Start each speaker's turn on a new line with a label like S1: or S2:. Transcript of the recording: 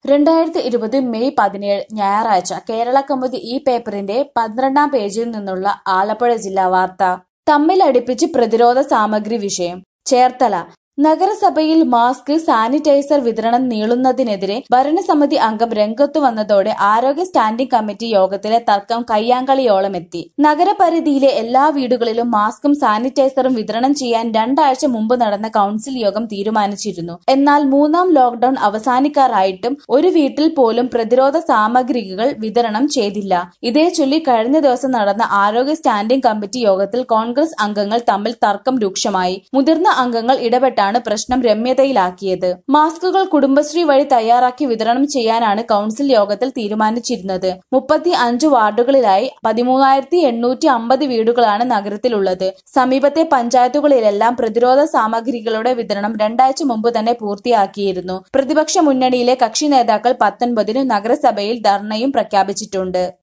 S1: രണ്ടായിരത്തി ഇരുപത് മെയ് പതിനേഴ് ഞായറാഴ്ച കേരള കൗമുദി ഈ പേപ്പറിന്റെ പന്ത്രണ്ടാം പേജിൽ നിന്നുള്ള ആലപ്പുഴ ജില്ലാ വാർത്ത തമ്മിലടിപ്പിച്ച് പ്രതിരോധ സാമഗ്രി വിഷയം ചേർത്തല നഗരസഭയിൽ മാസ്ക് സാനിറ്റൈസർ വിതരണം നീളുന്നതിനെതിരെ ഭരണസമിതി അംഗം രംഗത്തു വന്നതോടെ ആരോഗ്യ സ്റ്റാൻഡിംഗ് കമ്മിറ്റി യോഗത്തിലെ തർക്കം കയ്യാങ്കളിയോളമെത്തി നഗരപരിധിയിലെ എല്ലാ വീടുകളിലും മാസ്കും സാനിറ്റൈസറും വിതരണം ചെയ്യാൻ രണ്ടാഴ്ച മുമ്പ് നടന്ന കൌൺസിൽ യോഗം തീരുമാനിച്ചിരുന്നു എന്നാൽ മൂന്നാം ലോക്ഡൌൺ അവസാനിക്കാറായിട്ടും ഒരു വീട്ടിൽ പോലും പ്രതിരോധ സാമഗ്രികൾ വിതരണം ചെയ്തില്ല ഇതേ ചൊല്ലി കഴിഞ്ഞ ദിവസം നടന്ന ആരോഗ്യ സ്റ്റാൻഡിംഗ് കമ്മിറ്റി യോഗത്തിൽ കോൺഗ്രസ് അംഗങ്ങൾ തമ്മിൽ തർക്കം രൂക്ഷമായി മുതിർന്ന അംഗങ്ങൾ ഇടപെട്ടാണ് പ്രശ്നം രമ്യതയിലാക്കിയത് മാസ്കുകൾ കുടുംബശ്രീ വഴി തയ്യാറാക്കി വിതരണം ചെയ്യാനാണ് കൌൺസിൽ യോഗത്തിൽ തീരുമാനിച്ചിരുന്നത് മുപ്പത്തി അഞ്ച് വാർഡുകളിലായി പതിമൂവായിരത്തി എണ്ണൂറ്റി അമ്പത് വീടുകളാണ് നഗരത്തിലുള്ളത് സമീപത്തെ പഞ്ചായത്തുകളിലെല്ലാം പ്രതിരോധ സാമഗ്രികളുടെ വിതരണം രണ്ടാഴ്ച മുമ്പ് തന്നെ പൂർത്തിയാക്കിയിരുന്നു പ്രതിപക്ഷ മുന്നണിയിലെ കക്ഷി നേതാക്കൾ പത്തൊൻപതിന് നഗരസഭയിൽ ധർണയും പ്രഖ്യാപിച്ചിട്ടുണ്ട്